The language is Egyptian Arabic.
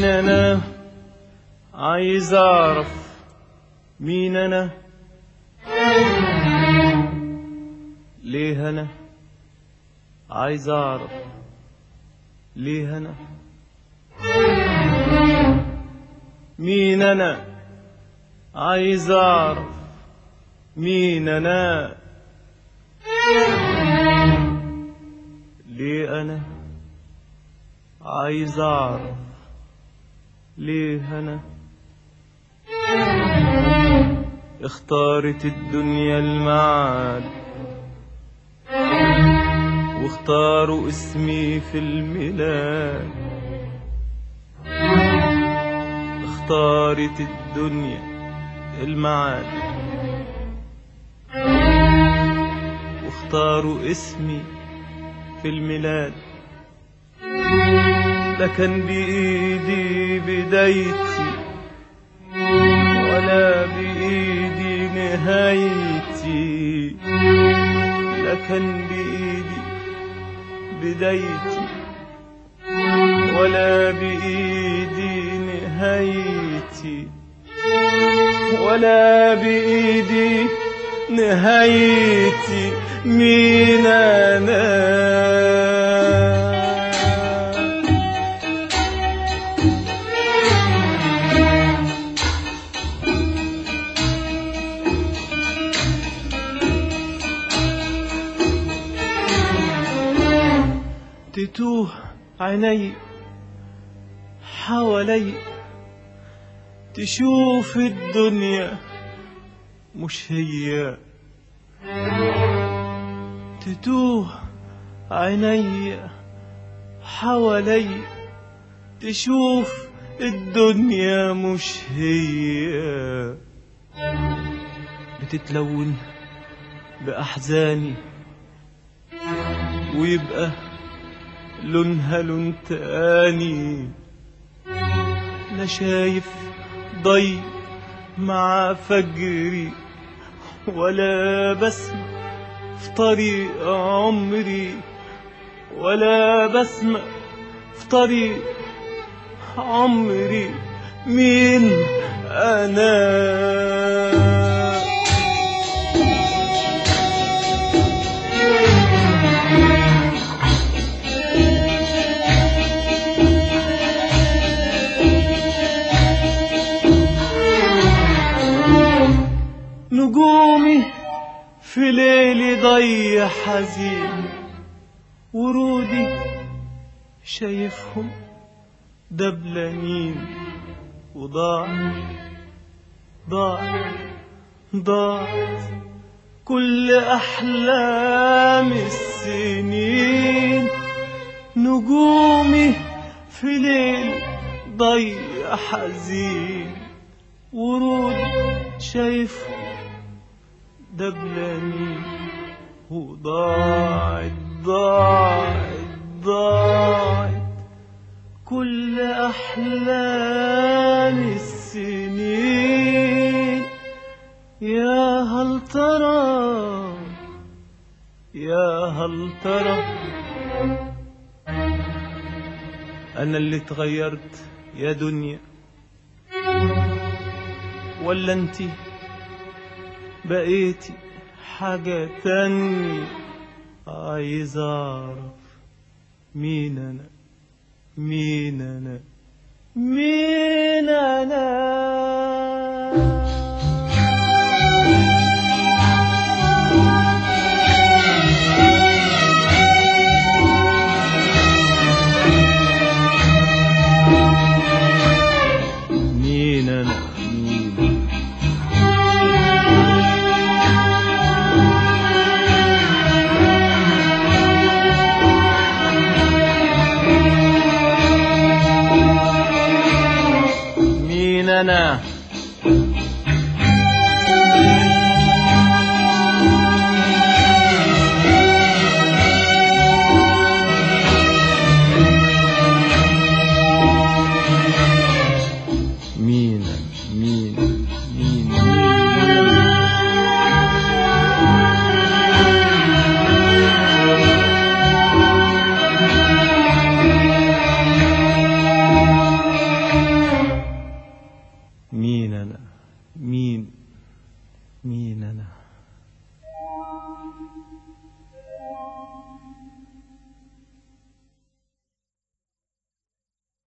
انا عايز اعرف مين انا ليه انا عايز اعرف ليه انا مين انا عايز اعرف مين انا ليه انا عايز اعرف ليه انا اختارت الدنيا المعاد واختاروا اسمي في الميلاد اختارت الدنيا المعاد واختاروا اسمي في الميلاد لا كان بإيدي بدايتي ولا بإيدي نهايتي لا كان بإيدي بدايتي ولا بإيدي نهايتي ولا بإيدي نهايتي مين أنا تتوه عيني حوالي تشوف الدنيا مش هي تتوه عيني حوالي تشوف الدنيا مش هي بتتلون بأحزاني ويبقى لونها لون تاني لا شايف ضي مع فجري ولا بسمع في طريق عمري ولا بسمع في طريق عمري مين انا نجومي في ليلي ضي حزين ورودي شايفهم دبلانين وضاع ضاع ضاعت كل أحلام السنين نجومي في ليل ضي حزين ورودي شايفهم دبلاني وضاعت ضاعت ضاعت كل أحلام السنين يا هل ترى يا هل ترى أنا اللي اتغيرت يا دنيا ولا انتي بقيتي حاجة تانية عايز أعرف مين أنا مين أنا مين أنا مين أنا مين مين أنا مين انا مين مين انا